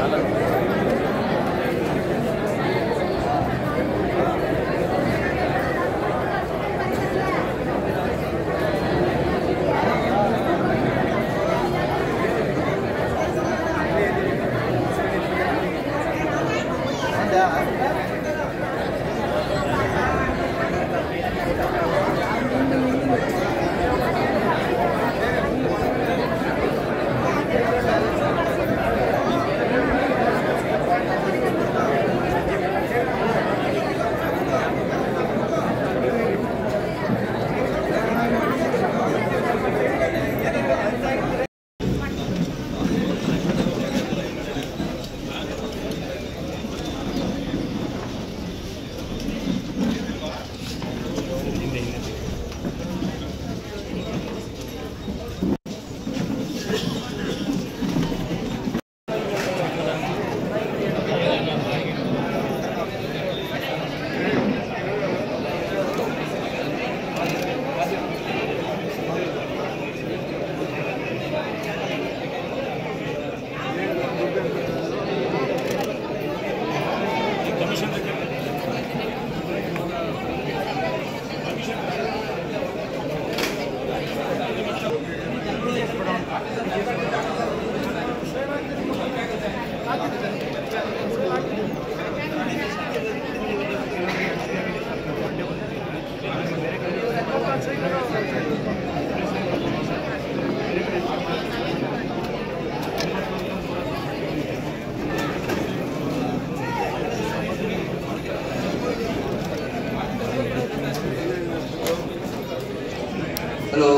hello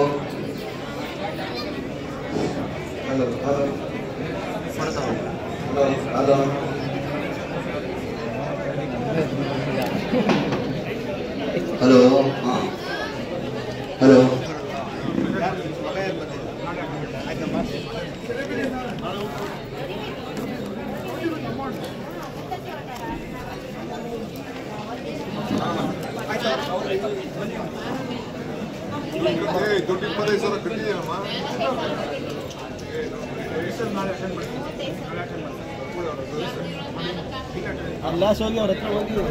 hello hello hello hello hello ಹಾಂ hello ದುಡ್ಡು ಇಪ್ಪತ್ತೈದು ಸಾವಿರ ಕಟ್ಟಿದ್ದೀನಮ್ಮ ಲಾಸ್ ಹೋಗಿ ಅವ್ರ ಹತ್ರ ಹೋಗಿ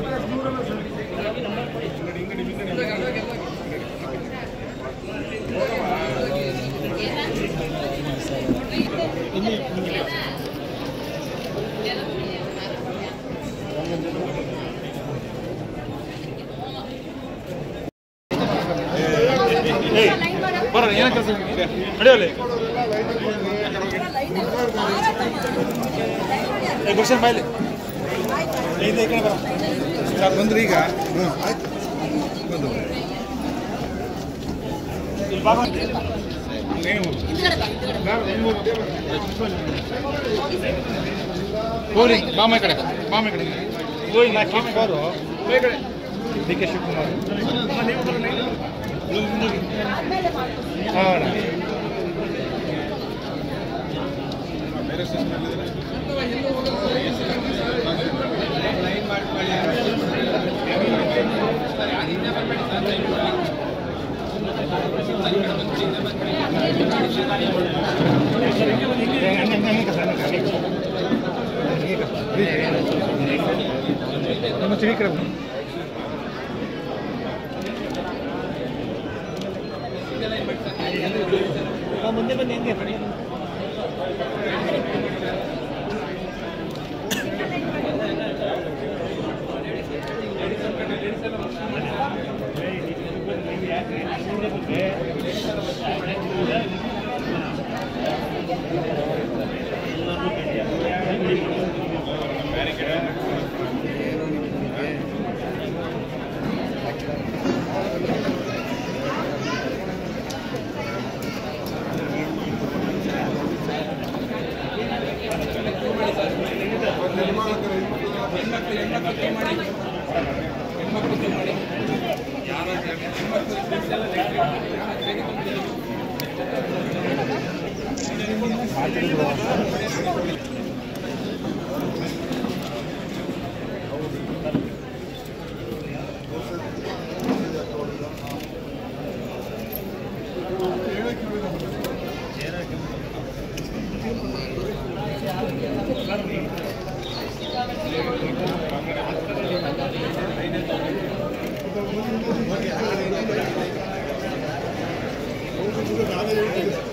ಬರೋಣ ಏನ ಕೆಲಸ ನಡೆಯಲಿ ಗುಲ್ಶನ್ ಬಾಯ್ಲಿ ಇದು ಈ ಕಡೆ ಬರ ಬಂದ್ರಿ ಈಗ ಹ್ಞೂ ಆಯ್ತು ಬಂದು ಇಲ್ಲಿ ಬಾಬಾ ಹೋಗ್ರಿ ಬಾಮ ಈ ಕಡೆ ಬಾಮ ಈ ಕಡೆ ಹೋಗಿ ನಾ ಶಿವಕುಮಾರು ಡಿ ಕೆ ಶಿವಕುಮಾರ್ ಹಾಂ ನಮ್ಮ ತಿಳಿ ಮುಂದೆ ಬನ್ನಿ ಹೆಂಗೆ ಹೇಳಕ್ಕೆ ನಾವೇ ಹೇಳ್ತೀವಿ